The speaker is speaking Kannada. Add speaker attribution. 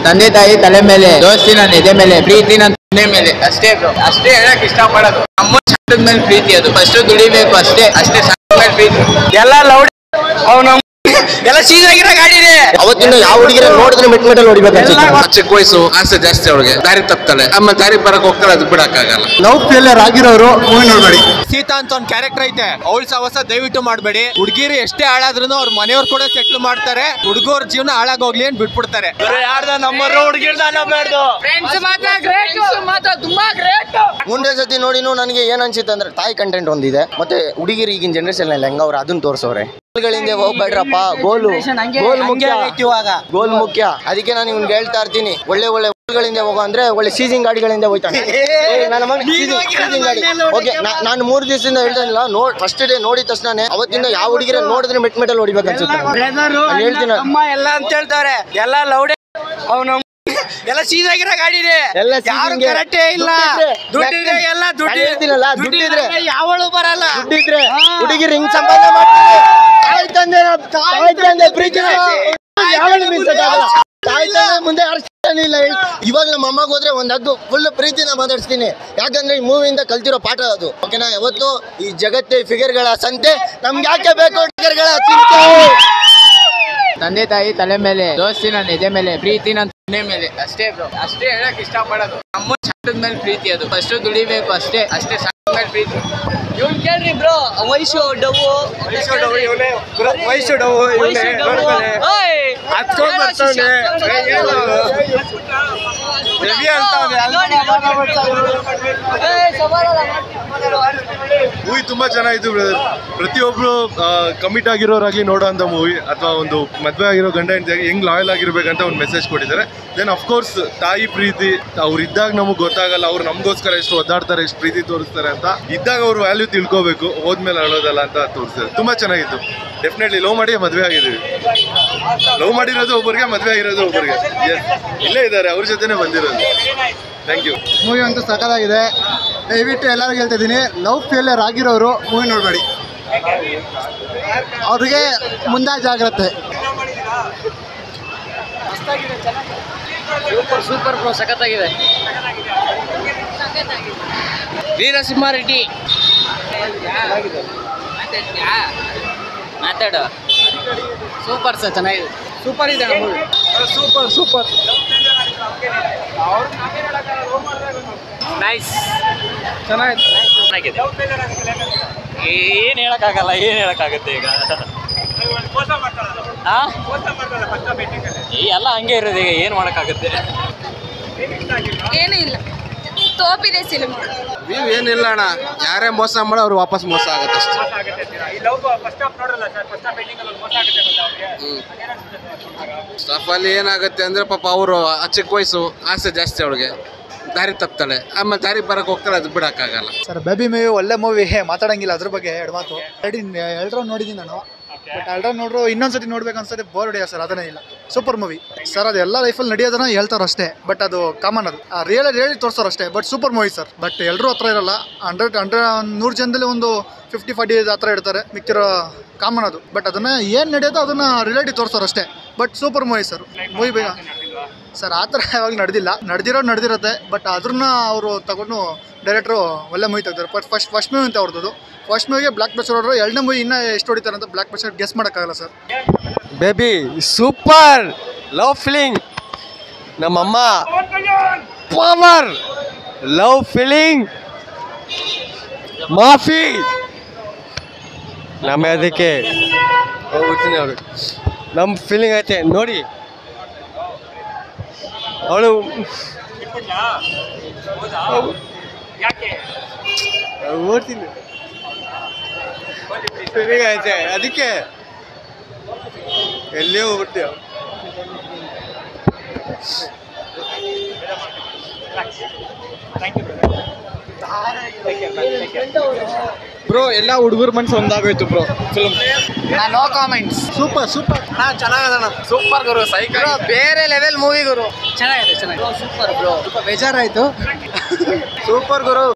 Speaker 1: ತಂದೆ ತಾಯಿ ತಲೆ ಮೇಲೆ ದೋಸ್ತಿ ನನ್ನ ಎದೆ ಮೇಲೆ ಪ್ರೀತಿ ನನ್ನ ತಂದೆ ಮೇಲೆ ಅಷ್ಟೇ ಬ್ರೋ ಅಷ್ಟೇ ಹೇಳಕ್ ಇಷ್ಟಪಡೋದು ನಮ್ಮ ಚಟ್ಟದ ಮೇಲೆ ಪ್ರೀತಿ ಅದು ಫಸ್ಟ್ ದುಡಿಬೇಕು ಅಷ್ಟೇ ಅಷ್ಟೇ ಸಣ್ಣ ಮೇಲೆ ಪ್ರೀತಿ
Speaker 2: ಎಲ್ಲ ಲೌಡ್ ಅವನ ಎಲ್ಲ ಸೀಸ್ ಆಗಿರೋ ಗಾಡಿನೇ
Speaker 3: ಅವತ್ತಿಂದ ಯಾವ ಹುಡುಗಿರ ನೋಡಿದ್ರೆ ಮೆಟ್ ಮೆಟಲ್ ಹೊಡಿಬೇಕು ಅನ್ಸುತ್ತೆ
Speaker 4: ಚಿಕ್ಕ ವಯಸ್ಸು ಆಸೆ ಜಾಸ್ತಿ ಅವಳಿಗೆ ದಾರಿ ತಪ್ತಾಳೆ ಆಮೇಲೆ ದಾರಿ ಬರಕ್ ಹೋಗ್ತಾಳೆ ಅದು ಬಿಡಕ್ಕಾಗಲ್ಲ
Speaker 3: ಲವ್ ಫೇಲಿಯರ್ ಆಗಿರೋರು ಮೂವಿ ನೋಡ್ಬೇಡಿ
Speaker 5: ಸೀತಾ ಅಂತ ಒಂದು ಕ್ಯಾರೆಕ್ಟರ್ ಐತೆ ಅವಳ ಸಹವಾಸ ದಯವಿಟ್ಟು ಮಾಡಬೇಡಿ ಹುಡುಗಿರು ಎಷ್ಟೇ ಹಾಳಾದ್ರೂ ಅವ್ರ ಮನೆಯವ್ರು ಕೂಡ ಸೆಟ್ಲ್ ಮಾಡ್ತಾರೆ ಹುಡುಗರ ಜೀವನ ಹಾಳಾಗೋಗ್ಲಿ ಅಂತ ಬಿಟ್ಬಿಡ್ತಾರೆ
Speaker 2: ಯಾರ್ದ ನಂಬರ್ ಹುಡುಗಿರ್ದ ನಂಬರ್ದು
Speaker 3: ಮುಂದೆ ಸತಿ ನೋಡಿನೂ ನನಗೆ ಏನ್ ಅನ್ಸಿತ್ತು ಅಂದ್ರೆ ತಾಯಿ ಕಂಟೆಂಟ್ ಒಂದಿದೆ ಮತ್ತೆ ಹುಡುಗಿರು ಈಗಿನ ಜನರೇಷನ್ ಅಲ್ಲಿ ಹೆಂಗ ಅವ್ರು ಅದನ್ನ ತೋರ್ಸವ್ರೆ ಗಳಿಂದ ಹೋಗ್ಬೇಡ್ರಪ್ಪ ಗೋಲು ಗೋಲ್ ಮುಖ್ಯ
Speaker 2: ಇವಾಗ
Speaker 3: ಗೋಲ್ ಮುಖ್ಯ ಅದಕ್ಕೆ ನಾನು ಇವ್ನಿಗೆ ಹೇಳ್ತಾ ಇರ್ತೀನಿ ಒಳ್ಳೆ ಒಳ್ಳೆ ಗಳಿಂದ ಹೋಗೋ ಅಂದ್ರೆ ಒಳ್ಳೆ ಸೀಸಿಂಗ್ ಗಾಡಿಗಳಿಂದ ಹೋಯ್ತಾನೆ ಏ, ನನ್ನ ಮಗ seasing- seasing ಗಾಡಿ ಓಕೆ ನಾನು ಮೂರು ದಿವಸದಿಂದ ಹೇಳ್ತಾನಿಲ್ಲ ನೋಡ್ ಫಸ್ಟ್ ಡೇ ನೋಡಿದ ತಕ್ಷಣ ಅವತ್ತಿಂದ ಯಾವ ಹುಡುಗಿರ ನೋಡಿದ್ರೆ ಮೆಟ್ ಮೆಟಲ್ ಹೊಡಿಬೇಕು ಅನ್ಸುತ್ತೆ ನನಗೆ. ನಾನ್ ಹೇಳ್ತೀನಿ
Speaker 2: ಅಮ್ಮ ಎಲ್ಲ ಅಂತ ಹೇಳ್ತಾರೆ ಎಲ್ಲ ಲೌಡೆ ಅವನ ಎಲ್ಲ ಸೀಸ್ ಆಗಿರೋ ಗಾಡಿನೇ
Speaker 3: ಎಲ್ಲ
Speaker 2: ಯಾರು
Speaker 3: seasonಗೆ.
Speaker 2: ಕರೆಕ್ಟೇ ಇಲ್ಲ
Speaker 3: ದುಡ್ಡಿದ್ರೆ.
Speaker 2: ದುಡ್ಡಿದ್ರೆ ಎಲ್ಲ ದುಡ್ಡು
Speaker 3: ನಾನ್ ಹೇಳ್ತೀನಲ್ಲ, ದುಡ್ಡಿದ್ರೆ.
Speaker 2: ಯಾವಳು ಬರಲ್ಲ
Speaker 3: ದುಡ್ಡಿದ್ರೆ ಹುಡುಗಿರು ಹಿಂಗ್ ಸಂಪಾದನೆ ಮಾಡ್ತಾರೆ ತಾಯಿ ತಂದೆ ತಾಯಿ ತಂದೆ ಪ್ರೀತಿನ ಯಾವಳು ಮೀಸಕ್ಕಾಗಲ್ಲ. ತಾಯಿ ತಂದೆ ಮುಂದೆ ಅರ್ಶನಿಲ್ಲ ಇವಾಗ ನಮ್ಮ ಅಮ್ಮಗೆ ಹೋದ್ರೆ ಒಂದ್ ಹಗ್ಗು ಫುಲ್ ಪ್ರೀತಿನ ಮಾತಾಡ್ಸ್ತೀನಿ ಯಾಕಂದ್ರೆ ಈ ಮೂವಿಯಿಂದ ಕಲ್ತಿರೋ ಪಾಠ ಅದು ಓಕೆನಾ ಯಾವತ್ತು ಈ ಜಗತ್ತೇ ಫಿಗರ್ಗಳ ಸಂತೆ ನಮ್ಗೆ ಯಾಕೆ ಬೇಕು ಫಿಗರ್ಗಳ ಚಿಂತೆ
Speaker 1: ತಂದೆ ತಾಯಿ ತಲೆ ಮೇಲೆ ದೋಸ್ತಿ ನನ್ನ ಎದೆ ಮೇಲೆ ಪ್ರೀತಿ ನನ್ನ ತಂದೆ ಮೇಲೆ ಅಷ್ಟೇ ಬ್ರೋ ಅಷ್ಟೇ ಹೇಳಕ್ ಇಷ್ಟಪಡೋದು ನಮ್ಮ ಚಟ್ಟದ ಮೇಲೆ ಪ್ರೀತಿ ಅದು ಫಸ್ಟ್ ದುಡಿಬೇಕು ಅಷ್ಟೇ ಅಷ್ಟೇ ಸಣ್ಣ ಮೇಲೆ ಪ್ರೀತಿ
Speaker 2: ಇವ್ನ್ ಕೇಳ್ರಿ ಬ್ರೋ ವಯಸ್ಸು ಡವು
Speaker 5: ವಯಸ್ಸು ಡವು ಇವ್ನೇ, ನೋಡ್ಕೊಳ್ಳಿ. ಹತ್ಕೊಂಡ್ ಬರ್ತಾವ್ನೆ. ಹೆವಿ ಅಂತವ್ನೆ,
Speaker 6: ಮೂವಿ ತುಂಬಾ ಚೆನ್ನಾಗಿತ್ತು ಬ್ರದರ್ ಪ್ರತಿಯೊಬ್ರು ಕಮಿಟ್ ಆಗಿರೋರಾಗ್ಲಿ ನೋಡೋ ಅಂತ ಮೂವಿ ಅಥವಾ ಒಂದು ಮದ್ವೆ ಆಗಿರೋ ಗಂಡ ಹೆಂಡತಿ ಹೆಂಗ್ ಲಾಯಲ್ ಆಗಿರ್ಬೇಕಂತ ಒಂದು ಮೆಸೇಜ್ ಕೊಟ್ಟಿದ್ದಾರೆ ದೆನ್ ಅಫ್ಕೋರ್ಸ್ ತಾಯಿ ಪ್ರೀತಿ ಅವ್ರು ಇದ್ದಾಗ ನಮಗೆ ಗೊತ್ತಾಗಲ್ಲ ಅವ್ರು ನಮಗೋಸ್ಕರ ಎಷ್ಟು ಒದ್ದಾಡ್ತಾರೆ ಎಷ್ಟು ಪ್ರೀತಿ ತೋರಿಸ್ತಾರೆ ಅಂತ ಇದ್ದಾಗ ಅವ್ರ ವ್ಯಾಲ್ಯೂ ತಿಳ್ಕೋಬೇಕು ಹೋದ್ಮೇಲೆ ಅಳೋದಲ್ಲ ಅಂತ ತೋರಿಸ್ತಾರೆ ತುಂಬಾ ಚೆನ್ನಾಗಿತ್ತು ಡೆಫಿನೆಟ್ಲಿ ಲವ್ ಮಾಡಿ ಮದ್ವೆ ಆಗಿದ್ದೀವಿ ಲವ್ ಮಾಡಿರೋದು ಒಬ್ಬರಿಗೆ ಮದ್ವೆ ಆಗಿರೋದು ಒಬ್ಬರಿಗೆ ಎಸ್ ಇಲ್ಲೇ ಇದ್ದಾರೆ ಅವ್ರ ಜೊತೆನೆ ಬಂದಿರೋದು ಥ್ಯಾಂಕ್ ಯು
Speaker 3: ಮೂವಿ ಅಂತೂ ಸಕಲಾಗಿದೆ ದಯವಿಟ್ಟು ಎಲ್ಲರಿಗೂ ಹೇಳ್ತಾ ಇದ್ದೀನಿ ಲವ್ ಫೇಲಿಯರ್ ಆಗಿರೋರು ಮೂವಿ ನೋಡಬೇಡಿ ಅವ್ರಿಗೆ ಮುಂದೆ ಜಾಗ್ರತೆ
Speaker 2: ಸೂಪರ್ ಬ್ರೋ ಸಖತ್ತಾಗಿದೆ ವೀರಸಿಂಹ ರೆಡ್ಡಿ ಮಾತಾಡು ಸೂಪರ್ ಸರ್ ಚೆನ್ನಾಗಿದೆ ಸೂಪರ್ ಇದೆ ಸೂಪರ್ ಸೂಪರ್ ನೈಸ್ ಚೆನ್ನಾಗಿದೆ ಏನು ಹೇಳಕ್ಕಾಗಲ್ಲ ಏನು ಹೇಳಕ್ಕಾಗುತ್ತೆ ಈಗ ಆ? ಈ ಎಲ್ಲ ಹಂಗೆ ಇರೋದು ಈಗ ಏನು ಮಾಡೋಕ್ಕಾಗುತ್ತೆ
Speaker 7: ಏನೂ ಇಲ್ಲ ತೋಪಿದೆ ಸಿನಿಮಾ
Speaker 4: ನೀವು ಏನಿಲ್ಲ ಅಣ್ಣ ಯಾರೇ ಮೋಸ ಮಾಡೋ ಅವ್ರು ವಾಪಸ್ ಮೋಸ ಆಗತ್ತೆ ಅಷ್ಟೇ ಸ್ಟಾಫ್ ಅಲ್ಲಿ ಏನಾಗುತ್ತೆ ಅಂದ್ರೆ ಪಾಪ ಅವರು ಚಿಕ್ಕ ವಯಸ್ಸು ಆಸೆ ಜಾಸ್ತಿ ಅವಳಿಗೆ ದಾರಿ ತಪ್ತಾಳೆ ಆಮೇಲೆ ದಾರಿ ಬರಕ್ ಹೋಗ್ತಾಳೆ ಅದು ಬಿಡಕ್ಕಾಗಲ್ಲ
Speaker 3: ಸರ್ ಬೇಬಿ ಮೂವಿ ಒಳ್ಳೆ ಮೂವಿ ಮಾತಾಡಂಗಿಲ್ಲ ಅದ್ರ ಬಗ್ಗೆ ಎರಡು ಮಾತು ಎರಡು ಎಲ್ರ ನೋಡಿದ್ದೀನಿ ನಾನು ಬಟ್ ಎಲ್ರ ನೋಡ್ರು ಇನ್ನೊಂದ್ಸತಿ ನೋಡ್ಬೇಕು ಅನ್ಸತ್ತೆ ಬೋರ್ ಹೊಡೆಯ ಸರ್ ಅದನ್ನೇ ಇಲ್ಲ ಸೂಪರ್ ಮೂವಿ ಸರ್ ಅದು ಎಲ್ಲ ಲೈಫಲ್ಲಿ ನಡೆಯೋದನ್ನ ಹೇಳ್ತಾರೆ ಅಷ್ಟೇ ಬಟ್ ಅದು ಕಾಮನ್ ಅದು ರಿಯಲ್ ರಿಯಲಿ ತೋರಿಸೋರು ಅಷ್ಟೇ but super movie sir but ಎಲ್ಲರೂ ಹತ್ರ ಇರಲ್ಲ ಹಂಡ್ರೆಡ್ ಹಂಡ್ರೆಡ್ ನೂರು ಜನದಲ್ಲಿ ಒಂದು ಫಿಫ್ಟಿ ಫಾರ್ಟಿ ಹತ್ರ ಇರ್ತಾರೆ ಮಿಕ್ಕಿರೋ ಕಾಮನ್ ಅದು ಬಟ್ ಅದನ್ನ ಏನು ನಡೆಯೋದು ಅದನ್ನ ರಿಲೇಟಿವ್ ತೋರಿಸೋರು ಅಷ್ಟೇ but super movie sir movie ಬೇಗ ಸರ್ ಆ ಥರ ಯಾವಾಗ ನಡೆದಿಲ್ಲ ನಡೆದಿರೋದು ನಡೆದಿರುತ್ತೆ ಬಟ್ ಅದನ್ನ ಅವರು ತಗೊಂಡು ಡೈರೆಕ್ಟ್ರು ಒಳ್ಳೆ ಮೂವಿ ತೆಗ್ದಾರೆ ಬಟ್ ಫಸ್ಟ್ ಫಸ್ಟ್ ಮೂವಿ ಅಂತ ಅವ್ರದ್ದು ಫಸ್ಟ್ ಮೂವಿಗೆ ಬ್ಲಾಕ್ ಬಸ್ಟರ್ ಹೊಡ್ರು ಎರಡನೇ ಮೂವಿ ಇನ್ನೂ ಎಷ್ಟು ಹೊಡಿತಾರೆ ಅಂತ ಬ್ಲಾಕ್ ಬಸ್ಟರ್ ಗೆಸ್ ಮಾಡೋಕ್ಕಾಗಲ್ಲ sir
Speaker 5: baby super love feeling ನಮ್ಮಮ್ಮ ಪವರ್ ಲವ್ ಫೀಲಿಂಗ್ ಮಾಫಿ ನಮ್ಮ ಅದಕ್ಕೆ ಹೋಗ್ಬಿಡ್ತೀನಿ ಅವಳು ನಮ್ಮ ಫೀಲಿಂಗ್ ಐತೆ ನೋಡಿ ಅವಳು ಓಡ್ತೀನಿ ಫೀಲಿಂಗ್ ಐತೆ ಅದಕ್ಕೆ ಎಲ್ಲೇ ಹೋಗ್ಬಿಟ್ಟೆ
Speaker 6: ಬ್ರೋ ಎಲ್ಲ ಹುಡುಗರ ಮನ್ಸು ಒಂದಾಗೋಯ್ತು bro film
Speaker 2: no comments
Speaker 3: super super
Speaker 5: ಚೆನ್ನಾಗದ
Speaker 2: ಸೂಪರ್ ಗುರು ಸೈಕಲ್ ಬೇರೆ ಲೆವೆಲ್ ಮೂವಿ ಗುರು ಚೆನ್ನಾಗಿದೆ ಚೆನ್ನಾಗಿದೆ ಸೂಪರ್ ಬ್ರೋ
Speaker 3: ಬೇಜಾರಾಯಿತು ಸೂಪರ್ ಗುರು